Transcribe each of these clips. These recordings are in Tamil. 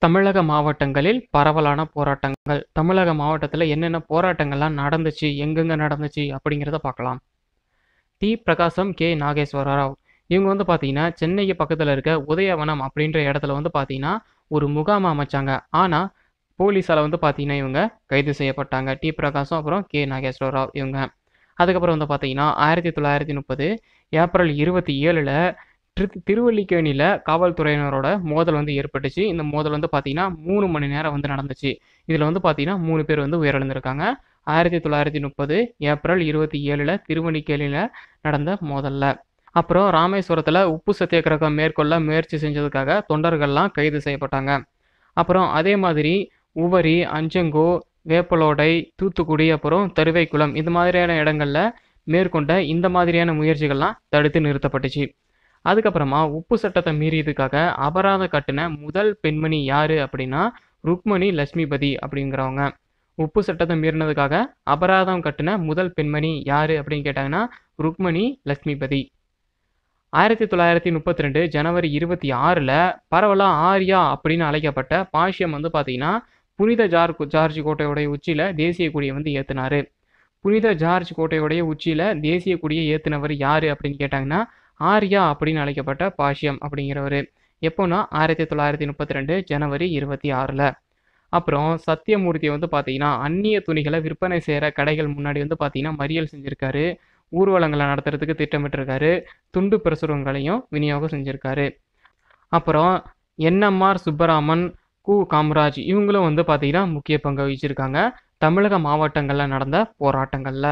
தமிழக மாவட்டங்களில் பரவலான போராட்டங்கள் தமிழக மாவட்டத்தில் என்னென்ன போராட்டங்கள்லாம் நடந்துச்சு எங்கெங்க நடந்துச்சு அப்படிங்கிறத பார்க்கலாம் டி பிரகாசம் கே நாகேஸ்வர ராவ் இவங்க வந்து பார்த்தீங்கன்னா சென்னைக்கு பக்கத்தில் இருக்க உதயவனம் அப்படின்ற இடத்துல வந்து பார்த்தீங்கன்னா ஒரு முகாம் அமைச்சாங்க ஆனால் போலீஸால் வந்து பார்த்தீங்கன்னா இவங்க கைது செய்யப்பட்டாங்க டி பிரகாசம் அப்புறம் கே நாகேஸ்வர ராவ் இவங்க அதுக்கப்புறம் வந்து பார்த்தீங்கன்னா ஆயிரத்தி தொள்ளாயிரத்தி முப்பது ஏப்ரல் இருபத்தி ஏழில் திரு திருவல்லிக்கேணியில் காவல்துறையினரோட மோதல் வந்து ஏற்பட்டுச்சு இந்த மோதல் வந்து பார்த்தீங்கன்னா மூணு மணி நேரம் வந்து நடந்துச்சு இதில் வந்து பார்த்தீங்கன்னா மூணு பேர் வந்து உயிரிழந்திருக்காங்க ஆயிரத்தி தொள்ளாயிரத்தி முப்பது ஏப்ரல் இருபத்தி ஏழில் திருவல்லிக்கேணியில் நடந்த மோதலில் அப்புறம் ராமேஸ்வரத்தில் உப்பு சத்தியாகிரகம் மேற்கொள்ள முயற்சி செஞ்சதுக்காக தொண்டர்கள்லாம் கைது செய்யப்பட்டாங்க அப்புறம் அதே மாதிரி உவரி அஞ்சங்கோ வேப்பலோடை தூத்துக்குடி அப்புறம் தருவைக்குளம் இந்த மாதிரியான இடங்கள்ல மேற்கொண்ட இந்த மாதிரியான முயற்சிகள்லாம் தடுத்து நிறுத்தப்பட்டுச்சு அதுக்கப்புறமா உப்பு சட்டத்தை மீறியதுக்காக அபராதம் கட்டின முதல் பெண்மணி யாரு அப்படின்னா ருக்மணி லட்சுமிபதி அப்படிங்கிறவங்க உப்பு சட்டத்தை மீறினதுக்காக அபராதம் கட்டின முதல் பெண்மணி யாரு அப்படின்னு கேட்டாங்கன்னா ருக்மணி லட்சுமிபதி ஆயிரத்தி தொள்ளாயிரத்தி முப்பத்தி ரெண்டு ஜனவரி இருபத்தி ஆறில் பரவலாக ஆர்யா அப்படின்னு அழைக்கப்பட்ட பாஷ்யம் வந்து பார்த்தீங்கன்னா புனித ஜார் ஜார்ஜ் கோட்டையுடைய உச்சியில் தேசிய கொடியை வந்து ஏற்றினாரு புனித ஜார்ஜ் கோட்டையுடைய உச்சியில் தேசிய கொடியை ஏற்றினவர் யார் அப்படின்னு கேட்டாங்கன்னா ஆர்யா அப்படின்னு அழைக்கப்பட்ட பாஷ்யம் அப்படிங்கிறவர் எப்போனா ஆயிரத்தி தொள்ளாயிரத்தி முப்பத்தி ரெண்டு ஜனவரி இருபத்தி ஆறில் அப்புறம் சத்தியமூர்த்தி வந்து பார்த்தீங்கன்னா அந்நிய துணிகளை விற்பனை செய்கிற கடைகள் முன்னாடி வந்து பார்த்தீங்கன்னா மறியல் செஞ்சுருக்காரு ஊர்வலங்களை நடத்துறதுக்கு திட்டமிட்டிருக்காரு துண்டு பிரசுரங்களையும் விநியோகம் செஞ்சுருக்காரு அப்புறம் என்எம்ஆர் சுப்பராமன் கு காமராஜ் இவங்களும் வந்து பார்த்தீங்கன்னா முக்கிய பங்கு வகிச்சிருக்காங்க தமிழக மாவட்டங்களில் நடந்த போராட்டங்களில்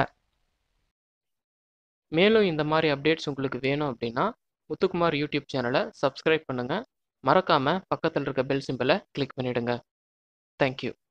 மேலும் இந்த மாதிரி அப்டேட்ஸ் உங்களுக்கு வேணும் அப்படின்னா முத்துக்குமார் யூடியூப் சேனலை சப்ஸ்கிரைப் பண்ணுங்கள் மறக்காமல் பக்கத்தில் இருக்க பெல் சிம்பிளை கிளிக் பண்ணிவிடுங்க தேங்க்யூ